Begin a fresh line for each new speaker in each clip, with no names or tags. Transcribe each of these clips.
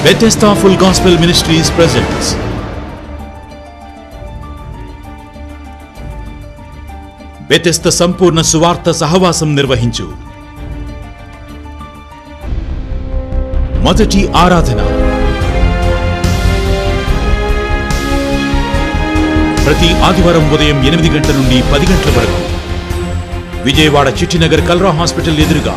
Bethesda Full Gospel Ministries presents Bethesda సంపూర్ణ సువార్త సహవాసం నిర్వహించు మొదటి ఆరాధన ప్రతి ఆదివారం ఉదయం ఎనిమిది గంటల నుండి పది గంటల వరకు విజయవాడ చిట్టినగర్ కల్రా హాస్పిటల్ ఎదురుగా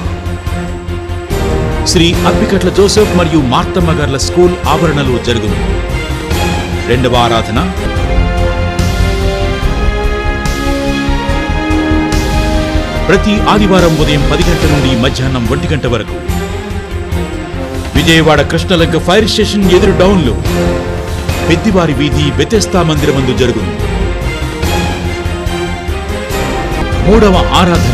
శ్రీ అప్పికట్ల జోసెఫ్ మరియు మార్తమ్మ గార్ల స్కూల్ ఆవరణలో జరుగును రెండవ ఆరాధన ప్రతి ఆదివారం ఉదయం పది గంటల నుండి మధ్యాహ్నం ఒంటి గంట వరకు విజయవాడ కృష్ణలంక ఫైర్ స్టేషన్ ఎదురు డౌన్లో పెద్దివారి వీధి బెతెస్తా మందిరమందు జరుగును మూడవ ఆరాధన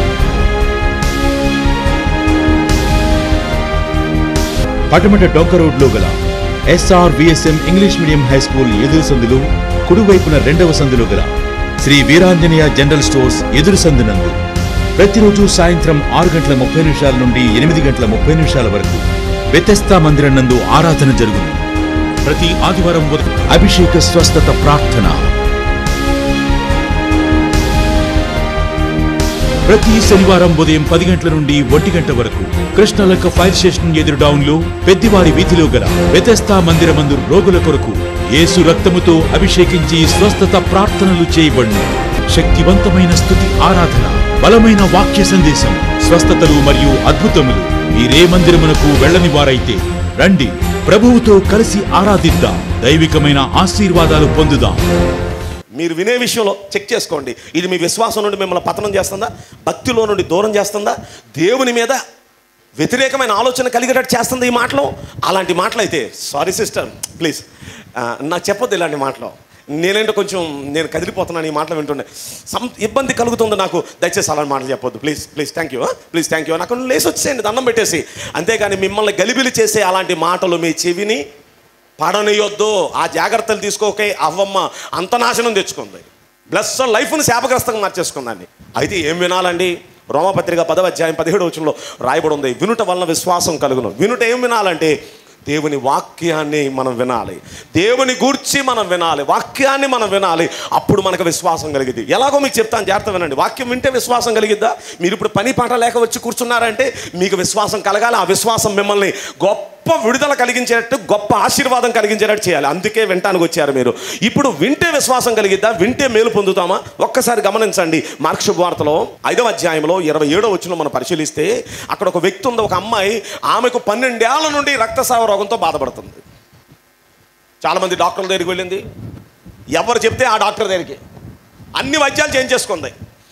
పటమట డొంక రోడ్లో గల SR VSM English medium high school ఎదురు సందులు కుడివైపున రెండవ సందులో గల శ్రీ వీరాంజనేయ జనరల్ స్టోర్స్ ఎదురు సందునందు ప్రతిరోజు సాయంత్రం ఆరు గంటల ముప్పై నిమిషాల నుండి ఎనిమిది గంటల ముప్పై నిమిషాల వరకు వ్యతస్థా మందిరం నందు ఆరాధన జరుగును ప్రతి ఆదివారం ఉదయం అభిషేక స్వస్థత ప్రార్థన ప్రతి శనివారం ఉదయం పది గంటల నుండి ఒంటి గంట వరకు కృష్ణలంక ఫైర్ స్టేషన్ ఎదురు డౌన్ లో పెద్దివారి వీధిలో గల వ్యతస్థా మందిరమందు రోగుల కొరకు యేసు రక్తముతో అభిషేకించి స్వస్థత ప్రార్థనలు చేయబడును శక్తివంతమైన స్థుతి ఆరాధన బలమైన వాక్య సందేశం స్వస్థతలు మరియు అద్భుతములు మీరే మందిరమునకు వెళ్ళని వారైతే రండి ప్రభువుతో కలిసి ఆరాధిద్దాం దైవికమైన ఆశీర్వాదాలు పొందుదాం
మీరు వినే విషయంలో చెక్ చేసుకోండి ఇది మీ విశ్వాసం నుండి మిమ్మల్ని పతనం చేస్తుందా భక్తిలో నుండి దూరం చేస్తుందా దేవుని మీద వ్యతిరేకమైన ఆలోచన కలిగేటట్టు చేస్తుంది ఈ మాటలు అలాంటి మాటలు అయితే సారీ సిస్టర్ ప్లీజ్ నాకు చెప్పొద్దు ఇలాంటి మాటలు నేనేంటో కొంచెం నేను కదిలిపోతున్నాను ఈ మాటలు వింటుండే సం ఇబ్బంది కలుగుతుంది నాకు దయచేసి అలాంటి మాటలు చెప్పొద్దు please please thank you please thank you నాకు లేసి వచ్చేయండి దండం పెట్టేసి అంతేగాని మిమ్మల్ని గలిబిలి చేసే అలాంటి మాటలు మీ చెవిని పడనియొద్దు ఆ జాగ్రత్తలు తీసుకోకే అవ్వమ్మ అంత నాశనం తెచ్చుకుంది ప్లస్ లైఫ్ని శాపగ్రస్తంగా మార్చేసుకుందండి అయితే ఏం వినాలండి రోమపత్రిక పదవ అధ్యాయం పదిహేడు వచనంలో రాయబడి ఉంది వినుట వలన విశ్వాసం కలుగును వినుట ఏం వినాలంటే దేవుని వాక్యాన్ని మనం వినాలి దేవుని గూర్చి మనం వినాలి వాక్యాన్ని మనం వినాలి అప్పుడు మనకు విశ్వాసం కలిగిద్ది ఎలాగో మీకు చెప్తాను జాగ్రత్త వినండి వాక్యం వింటే విశ్వాసం కలిగిద్దా మీరు ఇప్పుడు పని పాట లేక వచ్చి కూర్చున్నారంటే మీకు విశ్వాసం కలగాలి ఆ విశ్వాసం మిమ్మల్ని గొప్ప విడుదల కలిగించేటట్టు గొప్ప ఆశీర్వాదం కలిగించేటట్టు చేయాలి అందుకే వింటానికి వచ్చారు మీరు ఇప్పుడు వింటే విశ్వాసం కలిగిద్దా వింటే మేలు పొందుతామా ఒక్కసారి గమనించండి మార్క్ష వార్తలో ఐదవ అధ్యాయంలో ఇరవై ఏడో వచ్చిన మనం పరిశీలిస్తే అక్కడ ఒక వ్యక్తి ఉంది ఒక అమ్మాయి ఆమెకు పన్నెండేళ్ల నుండి రక్తస్రావ రోగంతో బాధపడుతుంది చాలామంది డాక్టర్ల దగ్గరికి వెళ్ళింది ఎవరు చెప్తే ఆ డాక్టర్ దగ్గరికి అన్ని వైద్యాలు చేంజ్ చేసుకుంది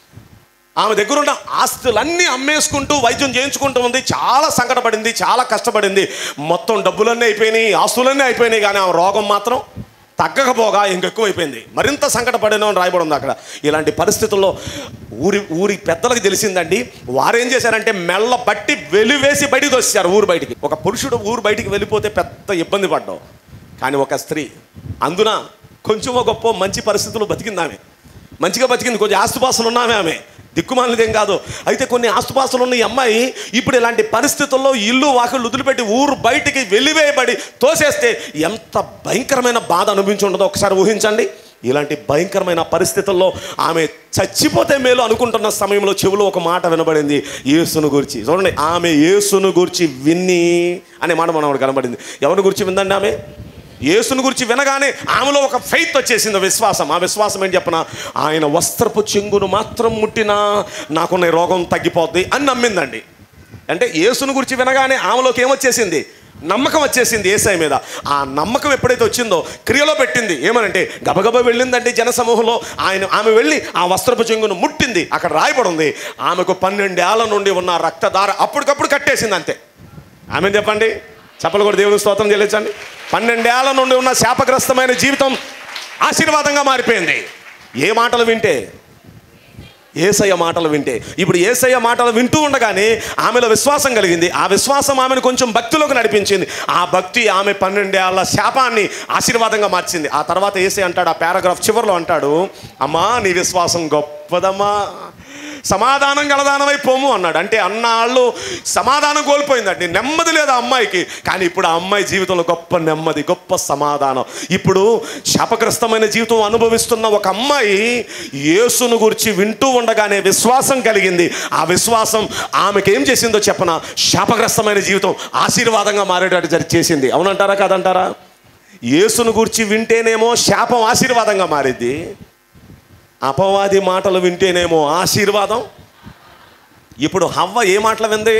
ఆమె దగ్గర ఉన్న ఆస్తులన్నీ అమ్మేసుకుంటూ వైద్యం చేయించుకుంటూ ఉంది చాలా సంకటపడింది చాలా కష్టపడింది మొత్తం డబ్బులన్నీ అయిపోయినాయి ఆస్తులన్నీ అయిపోయినాయి కానీ ఆమె రోగం మాత్రం తగ్గకపోగా ఇంకెక్కువ అయిపోయింది మరింత సంకటపడిన అని రాయబడి ఉంది అక్కడ ఇలాంటి పరిస్థితుల్లో ఊరి ఊరి పెద్దలకు తెలిసిందండి వారేం చేశారంటే మెల్ల బట్టి వెలివేసి బయటికి వచ్చారు ఊరు బయటికి ఒక పురుషుడు ఊరు బయటికి వెళ్ళిపోతే పెద్ద ఇబ్బంది పడ్డావు కానీ ఒక స్త్రీ అందున కొంచెమో గొప్ప మంచి పరిస్థితుల్లో బతికింది ఆమె మంచిగా బతికింది కొంచెం ఆస్తుపాస్తులు ఉన్నామే ఆమె దిక్కుమాలిదేం కాదు అయితే కొన్ని ఆస్తుపాస్తులు ఉన్న ఈ అమ్మాయి ఇప్పుడు ఇలాంటి పరిస్థితుల్లో ఇల్లు వాకిళ్ళు వదిలిపెట్టి ఊరు బయటికి వెలివేయబడి తోసేస్తే ఎంత భయంకరమైన బాధ అనిపించి ఉండదో ఒకసారి ఊహించండి ఇలాంటి భయంకరమైన పరిస్థితుల్లో ఆమె చచ్చిపోతే మేలు అనుకుంటున్న సమయంలో చెవిలో ఒక మాట వినబడింది యేసును గురించి చూడండి ఆమె యేసును గురించి విన్ని అనే మాట మనం కనబడింది ఎవరి గురించి విందండి ఆమె యేసుని గురించి వినగానే ఆమెలో ఒక ఫెయిత్ వచ్చేసింది విశ్వాసం ఆ విశ్వాసం ఏంటి చెప్పన ఆయన వస్త్రపు చెంగును మాత్రం ముట్టినా నాకున్న ఈ రోగం తగ్గిపోద్ది అని నమ్మిందండి అంటే యేసుని గురించి వినగానే ఆమెలోకి ఏమొచ్చేసింది నమ్మకం వచ్చేసింది ఏసై మీద ఆ నమ్మకం ఎప్పుడైతే వచ్చిందో క్రియలో పెట్టింది ఏమనంటే గబగబా వెళ్ళిందండి జనసమూహంలో ఆయన ఆమె వెళ్ళి ఆ వస్త్రపు చెంగును ముట్టింది అక్కడ రాయబడి ఉంది ఆమెకు పన్నెండేళ్ల నుండి ఉన్న రక్తధార అప్పటికప్పుడు కట్టేసింది అంతే ఆమె చెప్పండి చెప్పలు కూడా దేవుని స్తోత్రం చెల్లించండి పన్నెండేళ్ల నుండి ఉన్న శాపగ్రస్తమైన జీవితం ఆశీర్వాదంగా మారిపోయింది ఏ మాటలు వింటే ఏసయ్య మాటలు వింటే ఇప్పుడు ఏసయ్య మాటలు వింటూ ఉండగానే ఆమెలో విశ్వాసం కలిగింది ఆ విశ్వాసం ఆమెను కొంచెం భక్తిలోకి నడిపించింది ఆ భక్తి ఆమె పన్నెండేళ్ల శాపాన్ని ఆశీర్వాదంగా మార్చింది ఆ తర్వాత ఏసై అంటాడు ఆ పారాగ్రాఫ్ చివరిలో అంటాడు అమ్మా నీ విశ్వాసం గొప్పదమ్మా సమాధానం గలదానమై పోము అన్నాడు అంటే అన్నాళ్ళు సమాధానం కోల్పోయిందండి నెమ్మది లేదు ఆ అమ్మాయికి కానీ ఇప్పుడు ఆ అమ్మాయి జీవితంలో గొప్ప నెమ్మది గొప్ప సమాధానం ఇప్పుడు శాపగ్రస్తమైన జీవితం అనుభవిస్తున్న ఒక అమ్మాయి యేసును గురించి వింటూ ఉండగానే విశ్వాసం కలిగింది ఆ విశ్వాసం ఆమెకి ఏం చేసిందో చెప్పన శాపగ్రస్తమైన జీవితం ఆశీర్వాదంగా మారేటట్టు జరి చేసింది అవునంటారా కాదంటారా యేసును గురించి వింటేనేమో శాపం ఆశీర్వాదంగా మారిద్ది అపవాది మాటలు వింటేనేమో ఆశీర్వాదం ఇప్పుడు హవ్వ ఏ మాటలు వింది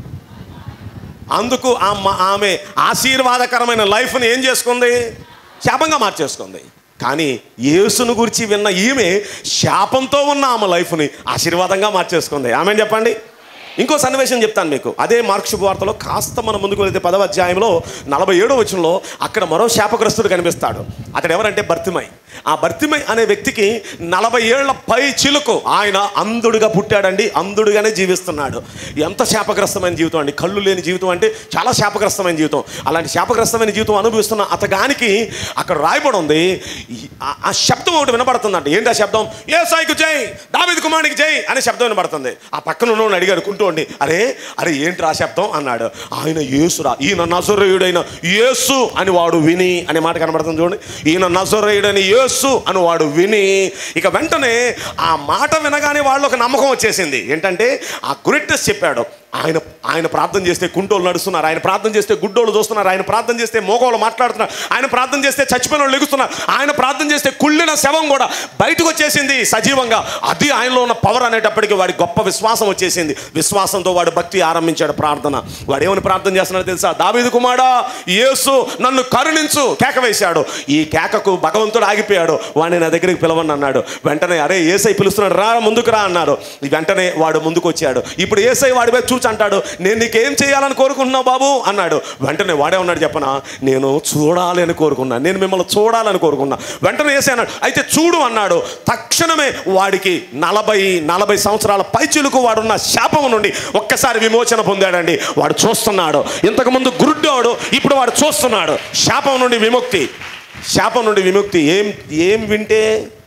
అందుకు ఆ మ- ఆమె ఆశీర్వాదకరమైన లైఫ్ని ఏం చేసుకుంది శాపంగా మార్చేసుకుంది కానీ యేసును గురించి విన్న ఈమె శాపంతో ఉన్న ఆమె లైఫ్ని ఆశీర్వాదంగా మార్చేసుకుంది ఆమె చెప్పండి ఇంకో సన్నివేశం చెప్తాను మీకు అదే మార్క్ శుభవార్తలో కాస్త మనం ముందుకు వెళ్తే పదవ అధ్యాయంలో నలభై ఏడో వచనంలో అక్కడ మరో శాపగ్రస్తుడు కనిపిస్తాడు అతడు ఎవరంటే భర్తిమై ఆ భర్తిమై అనే వ్యక్తికి నలభై ఏళ్ల పై చిలుకు ఆయన అంధుడిగా పుట్టాడండి అంధుడిగానే జీవిస్తున్నాడు ఎంత శాపగ్రస్తమైన జీవితం అండి కళ్ళు లేని జీవితం అంటే చాలా శాపగ్రస్తమైన జీవితం అలాంటి శాపగ్రస్తమైన జీవితం అనుభవిస్తున్న అతగానికి అక్కడ రాయబడి ఉంది ఈ- ఆ- ఆ శబ్దం ఒకటి వినబడుతుందంట ఏంటి ఆ శబ్దం ఏ సాయికు జై దావిద్ కుమారునికి జై అనే శబ్దం వినబడుతుంది ఆ పక్కన ఉన్నవాడిని అడిగాడు కుంటోండి అరే అరే ఏంటి ఆ శబ్దం అన్నాడు ఆయన యేసురా ఈయన నజరేయుడైన యేసు అని వాడు విని అనే మాట కనబడుతుంది చూడండి ఈయన నజరేయుడైన యేసు అని వాడు విని ఇక వెంటనే ఆ మాట వినగానే వాళ్ళు ఒక నమ్మకం వచ్చేసింది ఏంటంటే ఆ గురిట్టస్ చెప్పాడు ఆయన ఆయన ప్రార్థన చేస్తే కుంటోళ్ళు నడుస్తున్నారు ఆయన ప్రార్థన చేస్తే గుడ్డోళ్ళు చూస్తున్నారు ఆయన ప్రార్థన చేస్తే మోగోళ్ళు మాట్లాడుతున్నారు ఆయన ప్రార్థన చేస్తే చచ్చిపోయిన వాళ్ళు లెగుస్తున్నారు ఆయన ప్రార్థన చేస్తే కుళ్ళిన శవం కూడా బయటకు వచ్చేసింది సజీవంగా అది ఆయనలో ఉన్న పవర్ అనేటప్పటికి వాడి గొప్ప విశ్వాసం వచ్చేసింది విశ్వాసంతో వాడు భక్తి ఆరంభించాడు ప్రార్థన వాడు ఏమని ప్రార్థన చేస్తున్నాడో తెలుసా దావీదు కుమారా యేసు నన్ను కరుణించు కేక వేశాడు ఈ కేకకు భగవంతుడు ఆగిపోయాడు వాడిని నా దగ్గరికి పిలవని అన్నాడు వెంటనే అరే ఏసై పిలుస్తున్నాడు రా ముందుకు రా అన్నారు ఈ వెంటనే వాడు ముందుకు వచ్చాడు ఇప్పుడు ఏసై వాడి మీద చూచి అంటాడు నేను నీకేం చేయాలని కోరుకుంటున్నావు బాబు అన్నాడు వెంటనే వాడే ఉన్నాడు చెప్పనా నేను చూడాలి అని కోరుకున్నా నేను మిమ్మల్ని చూడాలని కోరుకున్నా వెంటనే ఏసై అన్నాడు అయితే చూడు అన్నాడు తక్షణమే వాడికి నలభై నలభై సంవత్సరాల పైచులకు వాడున్న శాపం నుండి ఒక్కసారి విమోచన పొందాడండి వాడు చూస్తున్నాడు ఇంతకుముందు గురుడ్డోడు ఇప్పుడు వాడు చూస్తున్నాడు శాపం నుండి విముక్తి శాపం నుండి విముక్తి ఏం ఏం వింటే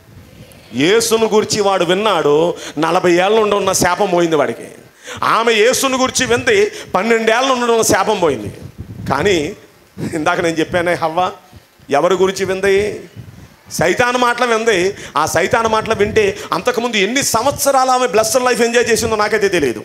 యేసును గురించి వాడు విన్నాడు నలభై ఏళ్ళ నుండి ఉన్న శాపం పోయింది వాడికి ఆమె యేసును గురించి వింది పన్నెండేళ్ళ నుండి ఉన్న శాపం పోయింది కానీ ఇందాక నేను చెప్పానే హవ్వ ఎవరి గురించి వింది సైతాన్ మాటలు వింది ఆ సైతాన్ మాటలు వింటే అంతకుముందు ఎన్ని సంవత్సరాలు ఆమె బ్లస్టర్ లైఫ్ ఎంజాయ్ చేసిందో నాకైతే తెలియదు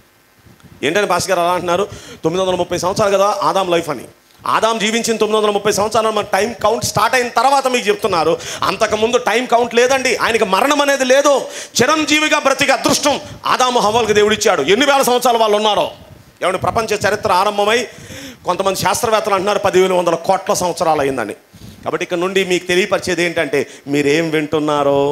ఏంటని భాస్కర్ గారు అలా అంటున్నారు తొమ్మిది వందల ముప్పై సంవత్సరాలు కదా ఆదాం లైఫ్ అని ఆదాం జీవించిన తొమ్మిది వందల ముప్పై సంవత్సరాలు మన టైం కౌంట్ స్టార్ట్ అయిన తర్వాత మీకు చెప్తున్నారు అంతకుముందు టైం కౌంట్ లేదండి ఆయనకి మరణం అనేది లేదు చిరంజీవిగా బ్రతికి అదృష్టం ఆదాము హవ్వలకు దేవుడిచ్చాడు ఎన్ని వేల సంవత్సరాలు వాళ్ళు ఉన్నారో ఏమంటే ప్రపంచ చరిత్ర ఆరంభమై కొంతమంది శాస్త్రవేత్తలు అంటున్నారు పదివేల వందల కోట్ల సంవత్సరాలు అయిందని కాబట్టి ఇక్కడ నుండి మీకు తెలియపరిచేది ఏంటంటే మీరేం వింటున్నారో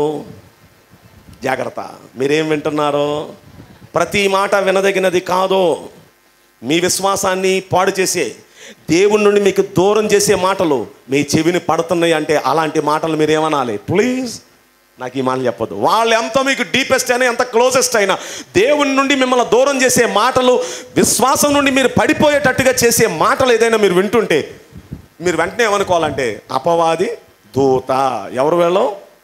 జాగ్రత్త మీరేం వింటున్నారో ప్రతి మాట వినదగినది కాదో మీ విశ్వాసాన్ని పాడు చేసే దేవుని నుండి మీకు దూరం చేసే మాటలు మీ చెవిని పడుతున్నాయి అంటే అలాంటి మాటలు మీరు ఏమనాలి ప్లీజ్ నాకు ఈ మాటలు చెప్పొద్దు వాళ్ళు ఎంత మీకు డీపెస్ట్ అయినా ఎంత క్లోజెస్ట్ అయినా దేవుని నుండి మిమ్మల్ని దూరం చేసే మాటలు విశ్వాసం నుండి మీరు పడిపోయేటట్టుగా చేసే మాటలు ఏదైనా మీరు వింటుంటే మీరు వెంటనే ఏమనుకోవాలంటే అపవాది దూత ఎవరు వీళ్ళు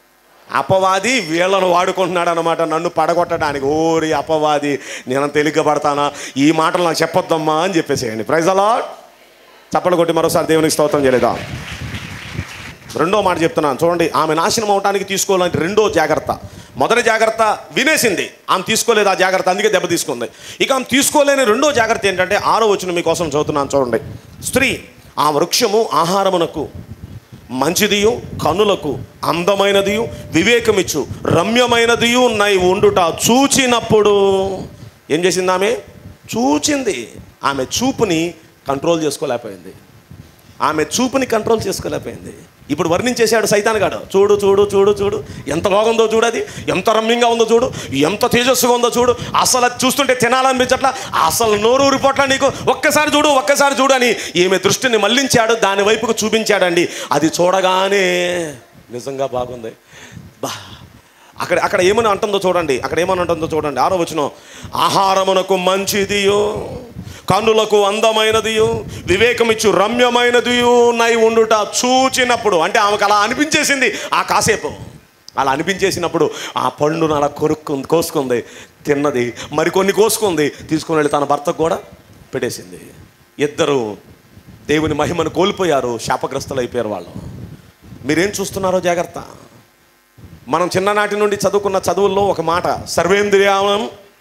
అపవాది వీళ్ళను వాడుకుంటున్నాడు అనమాట నన్ను పడగొట్టడానికి ఓరి అపవాది నేను తెలిగ్గా పడతానా ఈ మాటలు నాకు చెప్పొద్దమ్మా అని చెప్పేసేయండి ప్రైజ్ అలా చప్పలు కొట్టి మరోసారి దేవునికి స్తోత్రం చేయలేదా రెండో మాట చెప్తున్నాను చూడండి ఆమె నాశనం అవటానికి తీసుకోవాలంటే రెండో జాగ్రత్త మొదటి జాగ్రత్త వినేసింది ఆమె తీసుకోలేదు ఆ జాగ్రత్త అందుకే దెబ్బ తీసుకుంది ఇక ఆమె తీసుకోలేని రెండో జాగ్రత్త ఏంటంటే ఆరో వచ్చిన మీకోసం చదువుతున్నాను చూడండి స్త్రీ ఆ వృక్షము ఆహారమునకు మంచిదియు కనులకు అందమైనదియు వివేకమిచ్చు రమ్యమైనదియు నై ఉండుట చూచినప్పుడు ఏం చేసింది ఆమె చూచింది ఆమె చూపుని కంట్రోల్ చేసుకోలేకపోయింది ఆమె చూపుని కంట్రోల్ చేసుకోలేకపోయింది ఇప్పుడు వర్ణించేశాడు సైతాన్ గాడు చూడు చూడు చూడు చూడు ఎంత బాగుందో చూడు అది ఎంత రమ్యంగా ఉందో చూడు ఎంత తేజస్సుగా ఉందో చూడు అసలు అది చూస్తుంటే తినాలనిపించట్లా అసలు నోరు ఊరిపోట్లా నీకు ఒక్కసారి చూడు ఒక్కసారి చూడు అని ఈమె దృష్టిని మళ్లించాడు దాని వైపుకు చూపించాడండి అది చూడగానే నిజంగా బాగుంది బా అక్కడ అక్కడ ఏమని అంటుందో చూడండి అక్కడ ఏమని అంటుందో చూడండి ఆరో వచనం ఆహారమునకు మంచిదియో కన్నులకు అందమైనదియు వివేకమిచ్చు రమ్యమైనదియు నై ఉండుట చూచినప్పుడు అంటే ఆమెకు అలా అనిపించేసింది ఆ కాసేపు అలా అనిపించేసినప్పుడు ఆ పండును అలా కొరుక్కుంది కోసుకుంది తిన్నది మరికొన్ని కోసుకుంది తీసుకుని వెళ్ళి తన భర్తకు కూడా పెట్టేసింది ఇద్దరు దేవుని మహిమను కోల్పోయారు శాపగ్రస్తులు అయిపోయారు వాళ్ళు మీరేం చూస్తున్నారో జాగ్రత్త మనం చిన్ననాటి నుండి చదువుకున్న చదువుల్లో ఒక మాట సర్వేంద్రియానం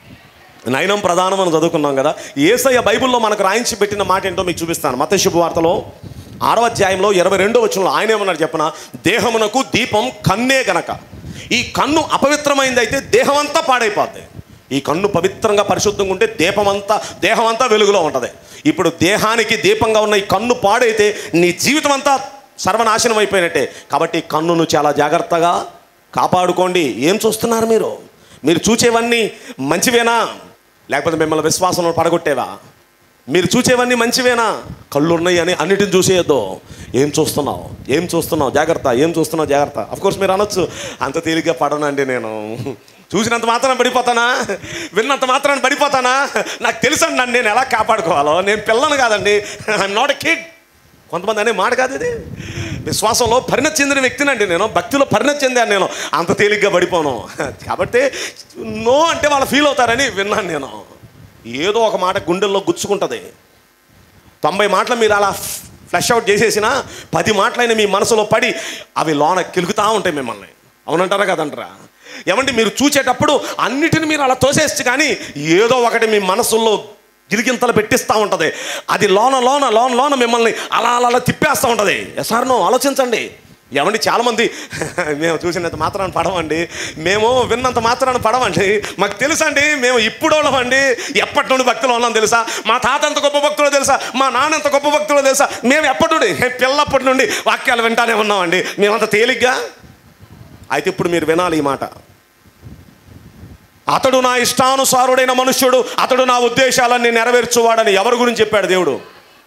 నయనం ప్రధానం అని చదువుకున్నాం కదా ఏసయ్య బైబిల్లో మనకు రాయించి పెట్టిన మాట ఏంటో మీకు చూపిస్తాను మత శుభవార్తలో ఆరో అధ్యాయంలో ఇరవై రెండో వచనంలో ఆయన ఏమన్నారు చెప్పన దేహమునకు దీపం కన్నే గనక ఈ కన్ను అపవిత్రమైందైతే దేహం అంతా పాడైపోద్ది ఈ కన్ను పవిత్రంగా పరిశుద్ధంగా ఉంటే దీపం అంతా దేహం అంతా వెలుగులో ఉంటుంది ఇప్పుడు దేహానికి దీపంగా ఉన్న ఈ కన్ను పాడైతే నీ జీవితం అంతా సర్వనాశనం అయిపోయినట్టే కాబట్టి ఈ కన్నును చాలా జాగ్రత్తగా కాపాడుకోండి ఏం చూస్తున్నారు మీరు మీరు చూచేవన్నీ మంచివేనా లేకపోతే మిమ్మల్ని విశ్వాసంలో పడగొట్టేవా మీరు చూచేవన్నీ మంచివేనా కళ్ళు ఉన్నాయి అని అన్నిటిని చూసేయద్దు ఏం చూస్తున్నావు ఏం చూస్తున్నావు జాగ్రత్త ఏం చూస్తున్నావు జాగ్రత్త అఫ్ కోర్స్ మీరు అనొచ్చు అంత తేలిగ్గా పడనండి నేను చూసినంత మాత్రాన పడిపోతానా విన్నంత మాత్రాన పడిపోతానా నాకు తెలుసండి నన్ను నేను ఎలా కాపాడుకోవాలో నేను పిల్లను కాదండి ఐఎమ్ నాట్ ఎ కిడ్ కొంతమంది అనే మాట కాదు ఇది విశ్వాసంలో పరిణతి చెందిన వ్యక్తినండి నేను భక్తిలో పరిణతి చెందాను నేను అంత తేలిగ్గా పడిపోను కాబట్టి నో అంటే వాళ్ళు ఫీల్ అవుతారని విన్నాను నేను ఏదో ఒక మాట గుండెల్లో గుచ్చుకుంటుంది తొంభై మాటలు మీరు అలా ఫ్లష్ అవుట్ చేసేసిన పది మాటలైన మీ మనసులో పడి అవి లోన కిలుకుతా ఉంటాయి మిమ్మల్ని అవునంటారా కదంటారా ఏమంటే మీరు చూసేటప్పుడు అన్నిటిని మీరు అలా తోసేస్తే కానీ ఏదో ఒకటి మీ మనసుల్లో గిలిగింతలు పెట్టిస్తూ ఉంటుంది అది లోన లోన లోన లోన మిమ్మల్ని అలా అలా అలా తిప్పేస్తూ ఉంటుంది ఎసార్ నో ఆలోచించండి ఏమండి చాలామంది మేము చూసినంత మాత్రాన పడవండి మేము విన్నంత మాత్రాన పడవండి మాకు తెలుసండి మేము ఇప్పుడు వాళ్ళమండి ఎప్పటి నుండి భక్తులు ఉన్నాం తెలుసా మా తాత ఎంత గొప్ప భక్తులో తెలుసా మా నాన్న ఎంత గొప్ప భక్తులో తెలుసా మేము ఎప్పటి నుండి పిల్లప్పటి నుండి వాక్యాలు వింటానే ఉన్నామండి మేమంత తేలిగ్గా అయితే ఇప్పుడు మీరు వినాలి ఈ మాట అతడు నా ఇష్టానుసారుడైన మనుష్యుడు అతడు నా ఉద్దేశాలన్నీ నెరవేర్చువాడని ఎవరి గురించి చెప్పాడు దేవుడు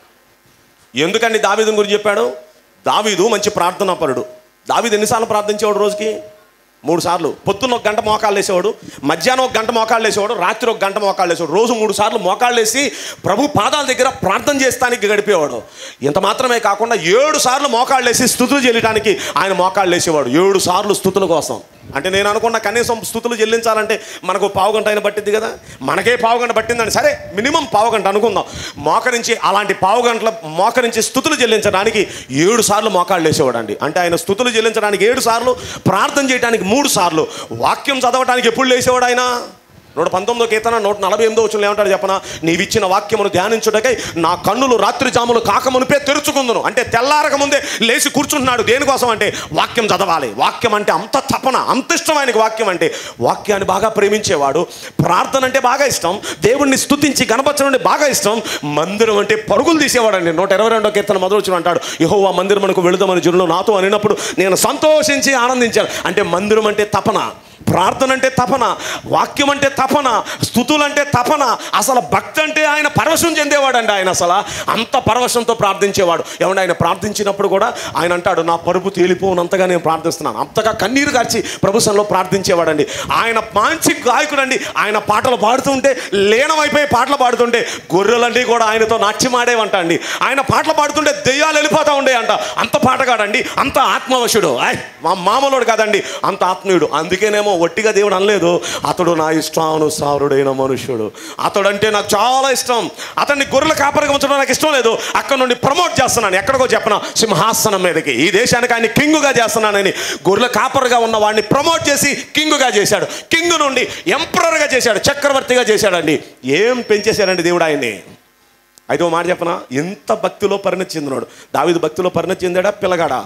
ఎందుకండి దావీదు గురించి చెప్పాడు దావీదు మంచి ప్రార్థనా పరుడు దావీదు ఎన్నిసార్లు ప్రార్థించేవాడు రోజుకి మూడు సార్లు పొద్దున్న ఒక గంట మోకాళ్ళు వేసేవాడు మధ్యాహ్నం ఒక గంట మోకాళ్ళు వేసేవాడు రాత్రి ఒక గంట మోకాళ్ళు వేసేవాడు రోజు మూడు సార్లు మోకాళ్ళు వేసి ప్రభు పాదాల దగ్గర ప్రార్థన చేస్తానికి గడిపేవాడు ఇంత మాత్రమే కాకుండా ఏడు సార్లు మోకాళ్ళు వేసి స్థుతులు చెల్లటానికి ఆయన మోకాళ్ళు వేసేవాడు ఏడు సార్లు స్థుతుల కోసం అంటే నేను అనుకున్న కనీసం స్థుతులు చెల్లించాలంటే మనకు పావుగంట అయినా పట్టింది కదా మనకే పావుగంట పట్టిందని సరే మినిమం పావుగంట అనుకుందాం మోకరించి అలాంటి పావుగంటల మోకరించి స్థుతులు చెల్లించడానికి ఏడు సార్లు మోకాళ్ళు వేసేవాడు అండి అంటే ఆయన స్థుతులు చెల్లించడానికి ఏడు సార్లు ప్రార్థన చేయడానికి మూడు సార్లు వాక్యం చదవడానికి ఎప్పుడు లేసేవాడు ఆయన నూట పంతొమ్మిదో కీర్తన నూట నలభై ఎనిమిదో వచ్చిన ఏమంటాడు చెప్పన నీవిచ్చిన వాక్యమును ధ్యానించుటకై నా కన్నులు రాత్రి జాములు కాకమునిపే తెరుచుకుందును అంటే తెల్లారక ముందే లేచి కూర్చుంటున్నాడు దేనికోసం అంటే వాక్యం చదవాలి వాక్యం అంటే అంత తపన అంత ఇష్టం ఆయనకి వాక్యం అంటే వాక్యాన్ని బాగా ప్రేమించేవాడు ప్రార్థన అంటే బాగా ఇష్టం దేవుణ్ణి స్తుతించి గణపరచడం అంటే బాగా ఇష్టం మందిరం అంటే పరుగులు తీసేవాడండి నూట ఇరవై రెండో కీర్తన మొదలు వచ్చిన అంటాడు యహో ఆ మందిరం మనకు వెళుదామని జనులు నాతో అనినప్పుడు నేను సంతోషించి ఆనందించాను అంటే మందిరం అంటే తపన ప్రార్థన అంటే తపన వాక్యం అంటే తపన స్థుతులు అంటే తపన అసలు భక్తి అంటే ఆయన పరవశం చెందేవాడండి ఆయన అసలు అంత పరవశంతో ప్రార్థించేవాడు ఏమంటే ఆయన ప్రార్థించినప్పుడు కూడా ఆయన అంటాడు నా పరుపు తేలిపోనంతగా నేను ప్రార్థిస్తున్నాను అంతగా కన్నీరు కార్చి ప్రభుత్వంలో ప్రార్థించేవాడండి ఆయన మంచి గాయకుడండి ఆయన పాటలు పాడుతుంటే లీనమైపోయి పాటలు పాడుతుంటే గొర్రెలన్నీ కూడా ఆయనతో నాట్యమాడేవంట అండి ఆయన పాటలు పాడుతుంటే దెయ్యాలు వెళ్ళిపోతూ ఉండే అంట అంత పాటగాడండి అంత ఆత్మవశుడు ఆయ్ మా మామూలుడు కాదండి అంత ఆత్మీయుడు అందుకేనేమో ఒట్టిగా దేవుడు అనలేదు అతడు నా ఇష్టానుసారుడైన మనుష్యుడు అతడంటే నాకు చాలా ఇష్టం అతన్ని గొర్రెల కాపరిగా ఉంచడం నాకు ఇష్టం లేదు అక్కడ నుండి ప్రమోట్ చేస్తున్నాను ఎక్కడికో చెప్పన సింహాసనం మీదకి ఈ దేశానికి ఆయన కింగుగా చేస్తున్నానని గొర్రెల కాపరిగా ఉన్న వాడిని ప్రమోట్ చేసి కింగుగా చేశాడు కింగ్ నుండి ఎంపరర్గా చేశాడు చక్రవర్తిగా చేశాడండి ఏం పెంచేశాడండి దేవుడు ఆయన్ని అయితే ఓ మాట చెప్పనా ఎంత భక్తిలో పరిణతి చెందినాడు దావీదు భక్తిలో పరిణతి చెందాడా పిల్లగాడా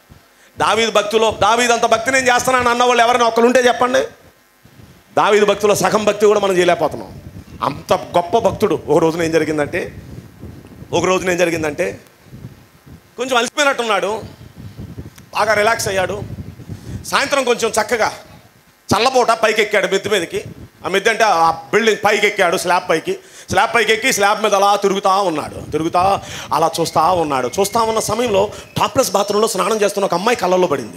దావీదు భక్తిలో దావీదు అంత భక్తి నేను చేస్తున్నాను అన్న వాళ్ళు ఎవరైనా ఒకరు ఉంటే చెప్పండి దావీదు భక్తిలో సగం భక్తి కూడా మనం చేయలేకపోతున్నాం అంత గొప్ప భక్తుడు ఒక రోజున ఏం జరిగిందంటే ఒక రోజున ఏం జరిగిందంటే కొంచెం అలసిపోయినట్టున్నాడు బాగా రిలాక్స్ అయ్యాడు సాయంత్రం కొంచెం చక్కగా చల్లబోట పైకి ఎక్కాడు మిద్దె మీదకి ఆ మిద్దె అంటే ఆ బిల్డింగ్ పైకి ఎక్కాడు స్లాబ్ పైకి స్లాబ్ పైకి ఎక్కి స్లాబ్ మీద అలా తిరుగుతూ ఉన్నాడు తిరుగుతా అలా చూస్తూ ఉన్నాడు చూస్తూ ఉన్న సమయంలో టాప్లెస్ బాత్రూంలో స్నానం చేస్తున్న ఒక అమ్మాయి కళ్ళల్లో పడింది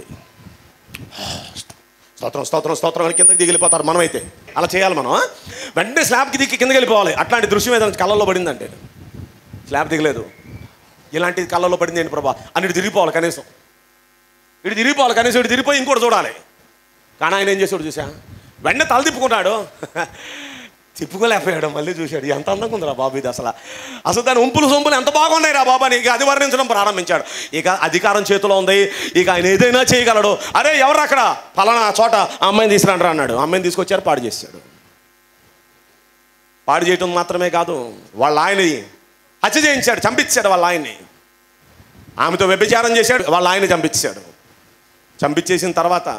స్తోత్రం స్తోత్రం స్తోత్రం అని కిందకి దిగిలిపోతారు మనమైతే అలా చేయాలి మనం ఆ? వెంటనే స్లాబ్కి దిగి కిందకి వెళ్ళిపోవాలి అట్లాంటి దృశ్యం ఏదైనా కళ్ళల్లో పడిందంటే స్లాబ్ దిగలేదు ఇలాంటి కళ్ళల్లో పడింది ఏంటి ప్రభా అని ఇటు తిరిగిపోవాలి కనీసం ఇటు తిరిగిపోవాలి కనీసం ఇటు తిరిగిపోయి ఇంకోటి చూడాలి కానీ ఆయన ఏం చేసాడు చూసా వెంటనే తల తిప్పుకున్నాడు తిప్పుకోలేకపోయాడు మళ్ళీ చూశాడు ఎంత అందంగా ఉందిరా బాబు ఇది అసలు అసలు దాని ఉంపులు సొంపులు ఎంత బాగున్నాయి రా బాబా ఇక అది వర్ణించడం ప్రారంభించాడు ఇక అధికారం చేతిలో ఉంది ఇక ఆయన ఏదైనా చేయగలడు అరే ఎవరు అక్కడ ఫలానా చోట ఆ అమ్మాయిని తీసుకురండి అన్నాడు ఆ అమ్మాయిని తీసుకొచ్చారు పాడు చేశాడు పాడు చేయటం మాత్రమే కాదు వాళ్ళ ఆయన్ని హత్య చేయించాడు చంపించాడు వాళ్ళ ఆయన్ని ఆమెతో వ్యభిచారం చేశాడు వాళ్ళ ఆయన్ని చంపించాడు చంపించేసిన తర్వాత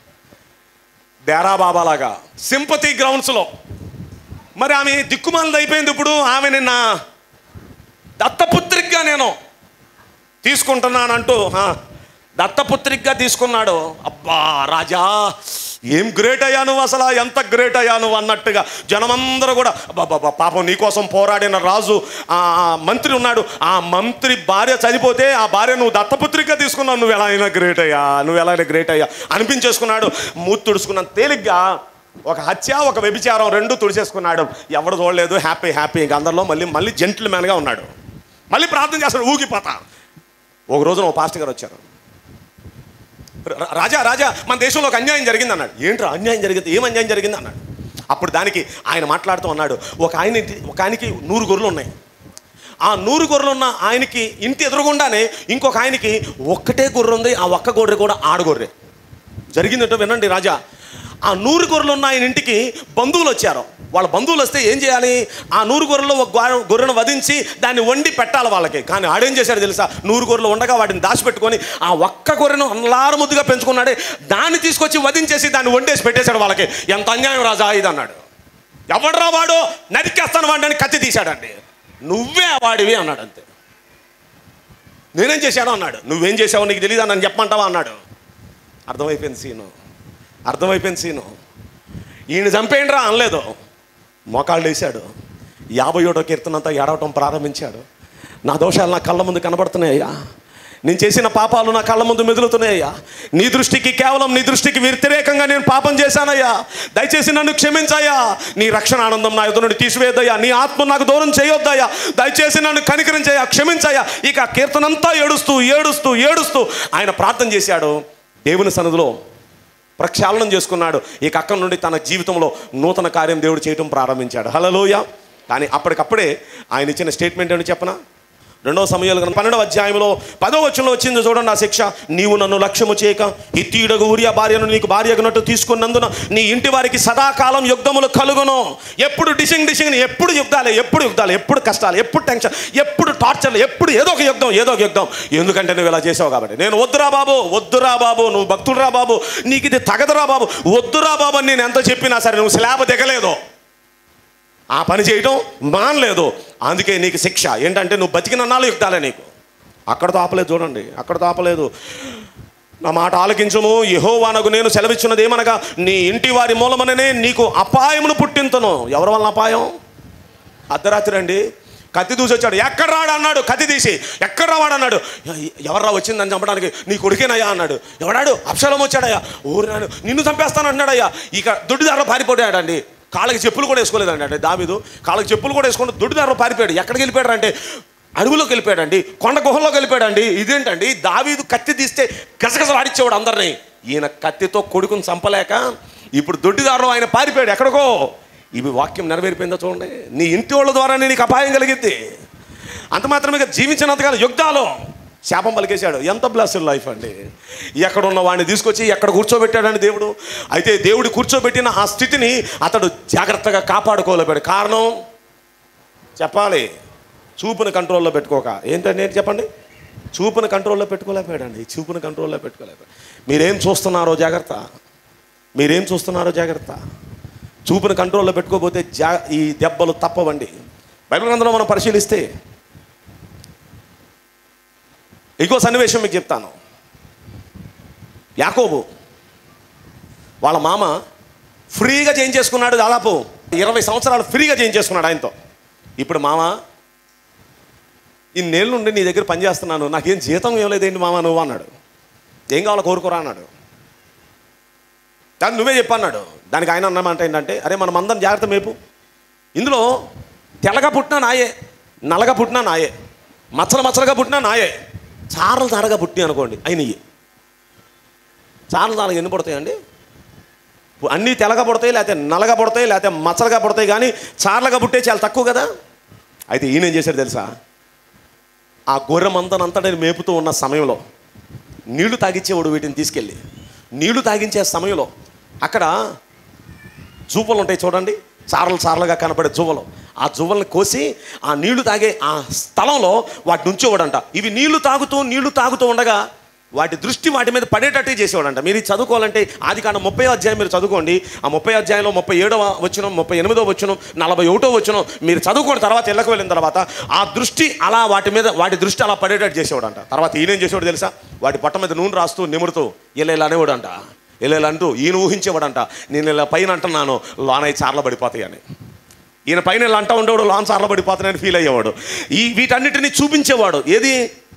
డేరా బాబాలాగా సింపతి గ్రౌండ్స్లో మరి ఆమె దిక్కుమాలది అయిపోయింది ఇప్పుడు ఆమె నిన్న దత్తపుత్రికగా నేను తీసుకుంటున్నానంటూ ఆ, దత్తపుత్రికగా తీసుకున్నాడు అబ్బా రాజా ఏం గ్రేట్ అయ్యా నువ్వు అసలు ఎంత గ్రేట్ అయ్యా నువ్వు అన్నట్టుగా జనమందరూ కూడా అబ్బా పాపం నీకోసం పోరాడిన రాజు ఆ ఆ మంత్రి ఉన్నాడు ఆ మంత్రి భార్య చనిపోతే ఆ భార్య నువ్వు దత్తపుత్రికగా తీసుకున్నావు నువ్వు ఎలా అయినా గ్రేట్ అయ్యా నువ్వు ఎలా అయినా గ్రేట్ అయ్యా అనిపించేసుకున్నాడు మూతి తుడుచుకున్నాను తేలిగ్గా ఒక హత్య ఒక వ్యభిచారం రెండు తుడిచేసుకున్నాడు ఎవడు చూడలేదు హ్యాపీ హ్యాపీ ఇంక అందరిలో మళ్ళీ మళ్ళీ జెంటిల్ మ్యాన్గా ఉన్నాడు మళ్ళీ ప్రార్థన చేస్తాడు ఊగిపోతా ఒక రోజున ఒక పాస్టర్ గారు వచ్చారు రా- రాజా రాజా మన దేశంలో ఒక అన్యాయం జరిగింది అన్నాడు ఏంట్రా అన్యాయం జరిగింది ఏం అన్యాయం జరిగింది అన్నాడు అప్పుడు దానికి ఆయన మాట్లాడుతూ అన్నాడు ఒక ఆయన ఇంటి- ఒక ఆయనకి నూరు గొర్రెలు ఉన్నాయి ఆ నూరు గొర్రెలు ఉన్న ఆయనకి ఇంటి ఎదురుగుండానే ఇంకొక ఆయనకి ఒక్కటే గొర్రె ఉంది ఆ ఒక్క గొర్రె కూడా ఆడగొర్రె జరిగిందంటో వినండి రాజా ఆ నూరు గొర్రెలు ఉన్న ఆయన ఇంటికి బంధువులు వచ్చారు వాళ్ళ బంధువులు వస్తే ఏం చేయాలి ఆ నూరు గొర్రెలో ఒక గొర్రె- గొర్రెను వధించి దాన్ని వండి పెట్టాలి వాళ్ళకి కానీ ఆడేం చేశాడు తెలుసా నూరు గొర్రెలు ఉండగా వాటిని దాచిపెట్టుకొని ఆ ఒక్క గొర్రెను అల్లారు ముద్దుగా పెంచుకున్నాడే దాన్ని తీసుకొచ్చి వధించేసి దాన్ని వండేసి పెట్టేశాడు వాళ్ళకి ఎంత అన్యాయం రాజా ఇది అన్నాడు ఎవడరా వాడు నరికేస్తాను వాడిని అని కత్తి తీశాడండి నువ్వే ఆ వాడివి అన్నాడు అంతే నేనేం చేశాను అన్నాడు నువ్వేం చేసావో నీకు తెలియదు నన్ను చెప్పమంటావా అన్నాడు అర్థమైపోయింది సీను అర్థమైపోయింది సీను ఈయన చంపేయండిరా అనలేదు మోకాళ్ళు వేశాడు యాభై ఒకటో కీర్తనంతా ఏడవటం ప్రారంభించాడు నా దోషాలు నా కళ్ళ ముందు కనబడుతున్నాయ్యా నేను చేసిన పాపాలు నా కళ్ళ ముందు మెదులుతున్నాయ్యా నీ దృష్టికి కేవలం నీ దృష్టికి వ్యతిరేకంగా నేను పాపం చేశానయ్యా దయచేసి నన్ను క్షమించాయా నీ రక్షణ ఆనందం నా ఎదురు నుండి తీసివేద్దయ్యా నీ ఆత్మ నాకు దూరం చేయొద్దయ్యా దయచేసి నన్ను కనికరించయ్యా క్షమించయ్యా ఇక ఆ కీర్తనంతా ఏడుస్తూ ఏడుస్తూ ఏడుస్తూ ఆయన ప్రార్థన చేశాడు దేవుని సన్నిధిలో ప్రక్షాళనం చేసుకున్నాడు ఇక అక్కడి నుండి తన జీవితంలో నూతన కార్యం దేవుడు చేయటం ప్రారంభించాడు హలలోయ కానీ అప్పటికప్పుడే ఆయన ఇచ్చిన స్టేట్మెంట్ ఏమిటి చెప్పనా రెండవ సమయాలు గ్రంథం పన్నెండవ అధ్యాయంలో పదో వచనంలో వచ్చింది చూడండి ఆ శిక్ష నీవు నన్ను లక్ష్యము చేయక హిత్తీయుడగు ఊరియా భార్యను నీకు భార్యగునట్టు తీసుకున్నందున నీ ఇంటి వారికి సదాకాలం యుద్ధములు కలుగును ఎప్పుడు డిసింగ్ డిసింగ్ ఎప్పుడు యుద్ధాలే ఎప్పుడు యుద్ధాలు ఎప్పుడు కష్టాలు ఎప్పుడు టెన్షన్ ఎప్పుడు టార్చర్లు ఎప్పుడు ఏదో ఒక యుద్ధం ఏదో ఒక యుద్ధం ఎందుకంటే నువ్వు ఇలా చేసావు కాబట్టి నేను వద్దురా బాబు వద్దురా బాబు నువ్వు భక్తుడురా బాబు నీకు ఇది తగదురా బాబు వద్దురా బాబు అని నేను ఎంత చెప్పినా సరే నువ్వు స్లాబ్ దిగలేదు ఆ పని చేయటం మానలేదు అందుకే నీకు శిక్ష ఏంటంటే నువ్వు బతికిన నాళ్ళు యుద్ధాలే నీకు అక్కడతో ఆపలేదు చూడండి అక్కడతో ఆపలేదు నా మాట ఆలకించుము యహోవానకు నేను సెలవిచ్చున్నది ఏమనగా నీ ఇంటి వారి మూలమననే నీకు అపాయమును పుట్టింతును ఎవరి వలన అపాయం అర్ధరాత్రి అండి కత్తి దూసి వచ్చాడు ఎక్కడ రాడు అన్నాడు కత్తి తీసి ఎక్కడ రావాడు అన్నాడు "ఎ- ఎవర్రా వచ్చిందని చంపడానికి నీ కొడుకేనయ్యా అన్నాడు ఎవడాడు అప్సలం వచ్చాడయ్యా ఊరినాడు నిన్ను చంపేస్తాను అన్నాడయ్యా ఇక దొడ్డిదారిలో పారిపోయాడండి కాళ్ళకి చెప్పులు కూడా వేసుకోలేదండి అంటే దావిదు కాళ్ళకి చెప్పులు కూడా వేసుకుంటూ దొడ్డిదారిలో పారిపోయాడు ఎక్కడికి వెళ్ళిపోయాడు అంటే అడవిలోకి వెళ్ళిపోయాడండి కొండ గుహల్లోకి వెళ్ళిపోయాడండి ఇదేంటండి దావీదు కత్తి తీస్తే గసగసలు ఆడిచ్చేవాడు అందరినీ ఈయన కత్తితో కొడుకుని చంపలేక ఇప్పుడు దొడ్డిదారిలో ఆయన పారిపోయాడు ఎక్కడికో ఇవి వాక్యం నెరవేరిపోయిందో చూడండి నీ ఇంటి వాళ్ళ ద్వారానే నీకు అపాయం కలిగిద్ది అంత మాత్రమే కాదు, జీవించినంతకాలం యుద్ధాలు శాపం పలికేశాడు ఎంత బ్లస్డ్ లైఫ్ అండి ఎక్కడ ఉన్న వాడిని తీసుకొచ్చి ఎక్కడ కూర్చోబెట్టాడండి దేవుడు అయితే దేవుడు కూర్చోబెట్టిన ఆ స్థితిని అతడు జాగ్రత్తగా కాపాడుకోలేపాడు కారణం చెప్పాలి చూపుని కంట్రోల్లో పెట్టుకోక ఏంటంటే ఏంటి చెప్పండి చూపుని కంట్రోల్లో పెట్టుకోలేకపోయాడండి చూపుని కంట్రోల్లో పెట్టుకోలేకపోయాడు మీరేం చూస్తున్నారో జాగ్రత్త మీరేం చూస్తున్నారో జాగ్రత్త చూపుని కంట్రోల్లో పెట్టుకోకపోతే జా ఈ దెబ్బలు తప్పవండి బైబిల్ గ్రంథంలో మనం పరిశీలిస్తే ఇంకో సన్నివేశం మీకు చెప్తాను యాకోబు వాళ్ళ మామ ఫ్రీగా చేయించేసుకున్నాడు దాదాపు ఇరవై సంవత్సరాలు ఫ్రీగా చేయించేసుకున్నాడు ఆయనతో ఇప్పుడు మామ ఇన్నేళ్ళ నుండి నీ దగ్గర పనిచేస్తున్నాను నాకేం జీతం ఏం లేదేంటి మామ నువ్వు అన్నాడు ఏం కావాలో కోరుకోరా అన్నాడు దాన్ని నువ్వే చెప్పన్నాడు దానికి ఆయన అన్నమాట ఏంటంటే అరే మనం అందరం జాగ్రత్త మేపు ఇందులో తెల్లగా పుట్టినా నాయే నల్లగా పుట్టినా నాయే మచ్చలు మచ్చలుగా పుట్టినా నాయే చారలు చారగా పుట్టినాయి అనుకోండి అయినవి చారలు చారగా ఎన్ని పడతాయండి అన్నీ తెల్లగా పుడతాయి లేకపోతే నల్లగా పుడతాయి లేకపోతే మచ్చలుగా పుడతాయి కానీ చార్లగా పుట్టే చాలా తక్కువ కదా అయితే ఈయన ఏం చేశాడు తెలుసా ఆ గొర్రె మందనంతటిని మేపుతూ ఉన్న సమయంలో నీళ్లు తాగించేవాడు వీటిని తీసుకెళ్ళి నీళ్లు తాగించే సమయంలో అక్కడ జువ్వలు ఉంటాయి చూడండి చారలు చారలుగా కనపడే జువ్వలు ఆ జువ్వల్ని కోసి ఆ నీళ్లు తాగే ఆ స్థలంలో వాటిని ఉంచేవాడంట ఇవి నీళ్లు తాగుతూ నీళ్లు తాగుతూ ఉండగా వాటి దృష్టి వాటి మీద పడేటట్టే చేసేవాడంట మీరు ఇది చదువుకోవాలంటే ఆది కాండ ముప్పై అధ్యాయం మీరు చదువుకోండి ఆ ముప్పై అధ్యాయంలో ముప్పై ఏడవ వచ్చిన ముప్పై ఎనిమిదో వచ్చిన నలభై ఒకటో వచ్చిన మీరు చదువుకోండి తర్వాత ఇళ్ళకు వెళ్ళిన తర్వాత ఆ దృష్టి అలా వాటి మీద వాటి దృష్టి అలా పడేటట్టు చేసేవాడంట తర్వాత ఈయనేం చేసేవాడు తెలుసా వాటి పొట్ట మీద నూనె రాస్తూ నిమురుతూ ఇలా ఇలా అనేవాడంట ఇలా ఇలా అంటూ ఈయన ఊహించేవాడంట నేను ఇలా పైన అంటున్నాను లోనై చార్ల పడిపోతాయి అని ఈయన పైన ఇలా అంటా ఉండేవాడు లాన్ చార్ల పడిపోతానని ఫీల్ అయ్యేవాడు ఈ వీటన్నిటిని చూపించేవాడు ఏది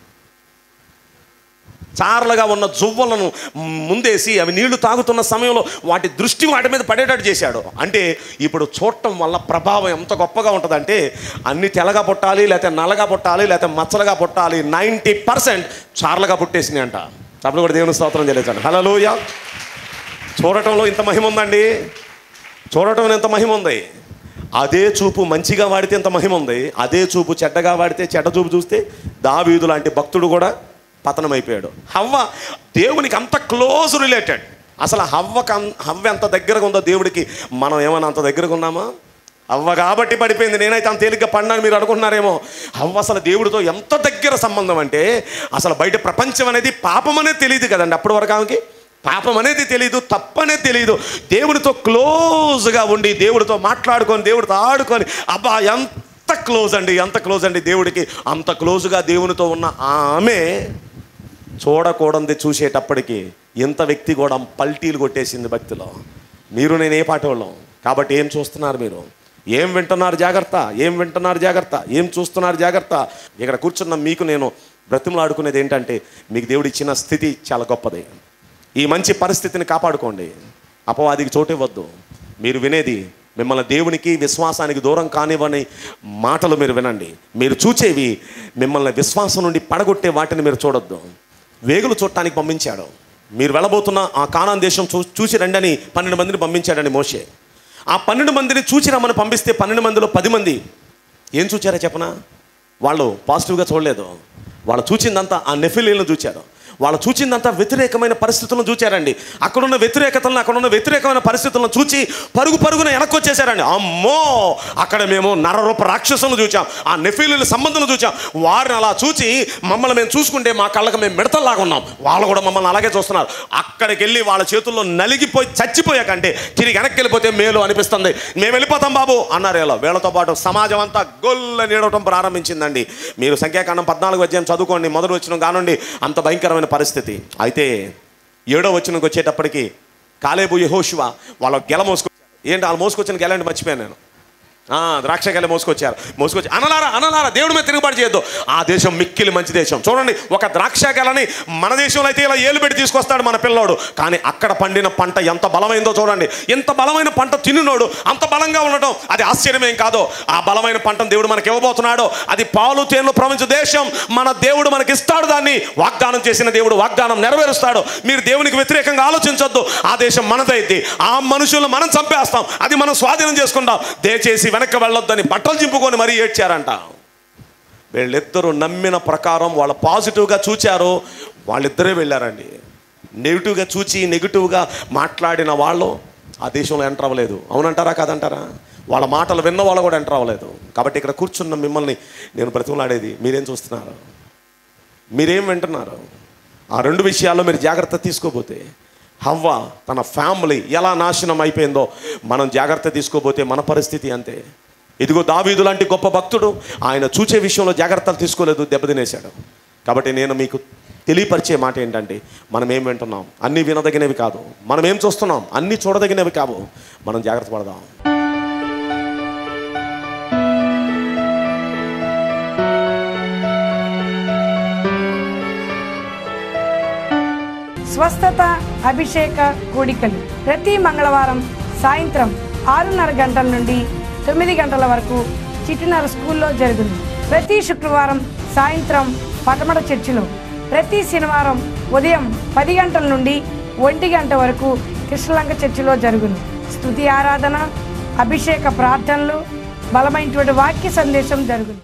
చార్లుగా ఉన్న జువ్వలను ముందేసి అవి నీళ్లు తాగుతున్న సమయంలో వాటి దృష్టి వాటి మీద పడేటట్టు చేశాడు అంటే ఇప్పుడు చూడటం వల్ల ప్రభావం ఎంత గొప్పగా ఉంటుందంటే అన్ని తెల్లగా పుట్టాలి లేకపోతే నల్లగా పుట్టాలి లేకపోతే మచ్చలుగా పుట్టాలి నైంటీ పర్సెంట్ చార్లుగా పుట్టేసినాయి అంట అప్పుడు కూడా దేవుని స్తోత్రం చేయలేదండి హలోయ చూడటంలో ఇంత మహిమ ఉందండి చూడటం ఎంత మహిమ ఉంది అదే చూపు మంచిగా వాడితే ఎంత మహిమ ఉంది అదే చూపు చెడ్డగా వాడితే చెడ్డ చూపు చూస్తే దావీదు లాంటి భక్తుడు కూడా పతనమైపోయాడు హవ్వ దేవునికి అంత క్లోజ్ రిలేటెడ్ అసలు హవ్వకు అం- హవ్వ ఎంత దగ్గరగా ఉందో దేవుడికి మనం ఏమైనా అంత దగ్గరగా ఉన్నామా హవ్వ కాబట్టి పడిపోయింది నేనైతే అంత తేలిగ్గా పడినాను మీరు అనుకుంటున్నారేమో హవ్వ అసలు దేవుడితో ఎంత దగ్గర సంబంధం అంటే అసలు బయట ప్రపంచం అనేది పాపం అనేది తెలియదు కదండి అప్పటి వరకు ఆమెకి పాపం అనేది తెలియదు తప్పనేది తెలియదు దేవుడితో క్లోజ్గా ఉండి దేవుడితో మాట్లాడుకొని దేవుడితో ఆడుకొని అబ్బా ఎంత క్లోజ్ అండి ఎంత క్లోజ్ అండి దేవుడికి అంత క్లోజ్గా దేవునితో ఉన్న ఆమె చూడకూడంది చూసేటప్పటికి ఇంత వ్యక్తి కూడా పల్టీలు కొట్టేసింది భక్తిలో మీరు నేను ఏ పాట వాళ్ళం కాబట్టి ఏం చూస్తున్నారు మీరు ఏం వింటున్నారు జాగ్రత్త ఏం వింటున్నారు జాగ్రత్త ఏం చూస్తున్నారు జాగ్రత్త ఇక్కడ కూర్చున్న మీకు నేను బ్రతిమలాడుకునేది ఏంటంటే మీకు దేవుడు ఇచ్చిన స్థితి చాలా గొప్పది ఈ మంచి పరిస్థితిని కాపాడుకోండి అపవాదికి చోటు ఇవ్వద్దు మీరు వినేది మిమ్మల్ని దేవునికి విశ్వాసానికి దూరం కానివ్వని మాటలు మీరు వినండి మీరు చూచేవి మిమ్మల్ని విశ్వాసం నుండి పడగొట్టే వాటిని మీరు చూడొద్దు వేగులు చూడటానికి పంపించాడు మీరు వెళ్ళబోతున్న ఆ కానాన్ దేశం చూ చూసి రండని పన్నెండు మందిని పంపించాడని మోషే ఆ పన్నెండు మందిని చూసి రమ్మని పంపిస్తే పన్నెండు మందిలో పది మంది ఏం చూచారో చెప్పనా వాళ్ళు పాజిటివ్గా చూడలేదు వాళ్ళు చూచిందంతా ఆ నెఫిలీలను చూచారు వాళ్ళు చూచిందంతా వ్యతిరేకమైన పరిస్థితులను చూచారండి అక్కడున్న వ్యతిరేకతలను అక్కడున్న వ్యతిరేకమైన పరిస్థితులను చూచి పరుగు పరుగున వెనక్కి వచ్చేసారండి అమ్మో అక్కడ మేము నరరూప రాక్షసులను చూచాం ఆ నెఫీలీల సంబంధం చూచాం వారిని అలా చూచి మమ్మల్ని మేము చూసుకుంటే మా కళ్ళకు మేము మిడతల్లాగా ఉన్నాం వాళ్ళు కూడా మమ్మల్ని అలాగే చూస్తున్నారు అక్కడికి వెళ్ళి వాళ్ళ చేతుల్లో నలిగిపోయి చచ్చిపోయాకంటే తిరిగి వెనక్కి వెళ్ళిపోతే మేలు అనిపిస్తుంది మేము వెళ్ళిపోతాం బాబు అన్నారు ఇలా వీళ్ళతో పాటు సమాజం అంతా గొల్ల నీడవటం ప్రారంభించిందండి మీరు సంఖ్యాకాండం పద్నాలుగు అధ్యాయం చదువుకోండి మొదటి వచ్చిన కానుండి అంత భయంకరమైన పరిస్థితి అయితే ఏడో వచ్చినకి వచ్చేటప్పటికి కాలేబు యహోశివ వాళ్ళ గెల మోసుకొచ్చారు ఏంటి వాళ్ళు మోసుకొచ్చిన గెలండి మర్చిపోయాను నేను ఆ, ద్రాక్ష గెల మోసుకొచ్చారు మోసుకొచ్చి అనలారా అనలారా దేవుడి మీద తిరుగుబాటు చేయొద్దు ఆ దేశం మిక్కిలి మంచి దేశం చూడండి ఒక ద్రాక్ష గెలని మన దేశంలో అయితే ఇలా ఏలు పెట్టి తీసుకొస్తాడు మన పిల్లోడు కానీ అక్కడ పండిన పంట ఎంత బలమైందో చూడండి ఎంత బలమైన పంట తినునోడు అంత బలంగా ఉండటం అది ఆశ్చర్యమేం కాదు ఆ బలమైన పంటను దేవుడు మనకి ఇవ్వబోతున్నాడు అది పాలు తేనెలు ప్రపంచ దేశం మన దేవుడు మనకి ఇస్తాడు దాన్ని వాగ్దానం చేసిన దేవుడు వాగ్దానం నెరవేరుస్తాడు మీరు దేవునికి వ్యతిరేకంగా ఆలోచించొద్దు ఆ దేశం మనదైద్ది ఆ మనుషులను మనం చంపేస్తాం అది మనం స్వాధీనం చేసుకుంటాం దయచేసి వెనక్కి వెళ్ళొద్దని బట్టలు చింపుకొని మరీ ఏడ్చారంట వీళ్ళిద్దరూ నమ్మిన ప్రకారం వాళ్ళు పాజిటివ్గా చూచారు వాళ్ళిద్దరే వెళ్ళారండి నెగిటివ్గా చూచి నెగిటివ్గా మాట్లాడిన వాళ్ళు ఆ దేశంలో ఎంటర్ అవ్వలేదు అవునంటారా కాదంటారా వాళ్ళ మాటలు విన్న వాళ్ళు కూడా ఎంటర్ అవ్వలేదు కాబట్టి ఇక్కడ కూర్చున్న మిమ్మల్ని నేను బ్రతిమలాడేది మీరేం చూస్తున్నారు మీరేం వింటున్నారు ఆ రెండు విషయాల్లో మీరు జాగ్రత్త తీసుకోపోతే హవ్వ తన ఫ్యామిలీ ఎలా నాశనం అయిపోయిందో మనం జాగ్రత్త తీసుకోపోతే మన పరిస్థితి అంతే ఇదిగో దావీదు లాంటి గొప్ప భక్తుడు ఆయన చూచే విషయంలో జాగ్రత్తలు తీసుకోలేదు దెబ్బతినేశాడు కాబట్టి నేను మీకు తెలియపరిచే మాట ఏంటంటే మనం ఏం వింటున్నాం అన్నీ వినదగినవి కాదు మనం ఏం చూస్తున్నాం అన్నీ చూడదగినవి కావు మనం జాగ్రత్త పడదాం
స్వస్థత అభిషేక కూడికలు ప్రతి మంగళవారం సాయంత్రం ఆరున్నర గంటల నుండి తొమ్మిది గంటల వరకు చిట్టినర స్కూల్లో జరుగును ప్రతి శుక్రవారం సాయంత్రం పటమట చర్చిలో ప్రతి శనివారం ఉదయం పది గంటల నుండి ఒంటి గంట వరకు కృష్ణలంక చర్చిలో జరుగును స్తుతి ఆరాధన అభిషేక ప్రార్థనలు బలమైనటువంటి వాక్య సందేశం జరుగును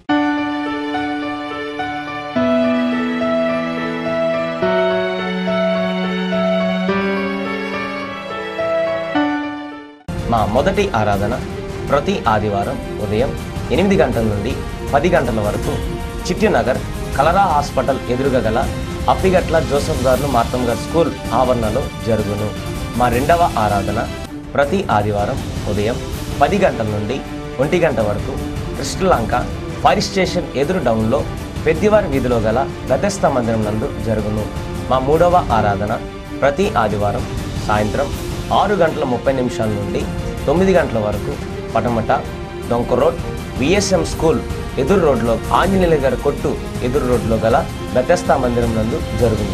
మా మొదటి ఆరాధన ప్రతి ఆదివారం ఉదయం ఎనిమిది గంటల నుండి పది గంటల వరకు చిట్టినగర్ కలరా హాస్పిటల్ ఎదురుగా గల అప్పిగట్ల జోసఫ్ గారు మార్తమ్ గారు స్కూల్ ఆవరణలో జరుగును మా రెండవ ఆరాధన ప్రతి ఆదివారం ఉదయం పది గంటల నుండి ఒంటి గంట వరకు కృష్ణలంక ఫైర్ స్టేషన్ ఎదురు డౌన్లో పెద్దివారి వీధిలో గల గతస్థ మందిరం నందు జరుగును మా మూడవ ఆరాధన ప్రతి ఆదివారం సాయంత్రం ఆరు గంటల ముప్పై నిమిషాల నుండి తొమ్మిది గంటల వరకు పటమట డొంక రోడ్ విఎస్ఎం స్కూల్ ఎదురు రోడ్లో ఆంజనేయుల గారి కొట్టు ఎదురు రోడ్లో గల బెతస్తా మందిరం నందు జరుగును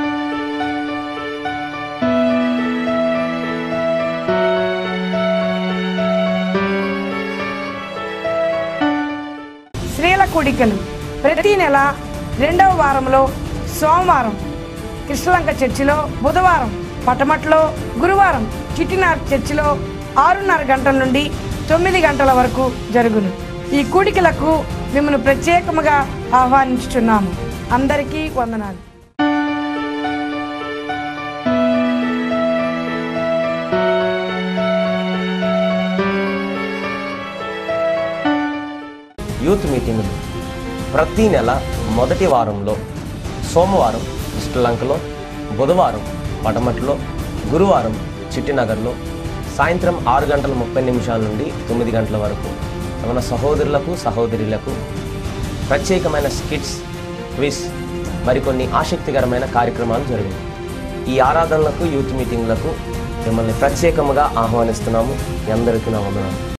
స్త్రీల కూడికలు ప్రతి నెల రెండవ వారంలో సోమవారం కృష్ణలంక చర్చిలో బుధవారం పటమట్లో గురువారం చిట్టినార్ చర్చిలో ఆరున్నర గంటల నుండి తొమ్మిది గంటల వరకు జరుగును ఈ కూడికలకు మిమ్మల్ని ప్రత్యేకముగా ఆహ్వానించుచున్నాము అందరికీ వందనాలు
యూత్ మీటింగులు ప్రతి నెల మొదటి వారంలో సోమవారం శ్రీలంకలో బుధవారం పటమట్లో గురువారం చిట్టినగర్లో సాయంత్రం ఆరు గంటల ముప్పై నిమిషాల నుండి తొమ్మిది గంటల వరకు మన సహోదరులకు సహోదరులకు ప్రత్యేకమైన స్కిట్స్ క్విజ్ మరికొన్ని ఆసక్తికరమైన కార్యక్రమాలు జరిగాయి ఈ ఆరాధనలకు యూత్ మీటింగ్లకు మిమ్మల్ని ప్రత్యేకముగా ఆహ్వానిస్తున్నాము మీ అందరికీ నా వందనాలు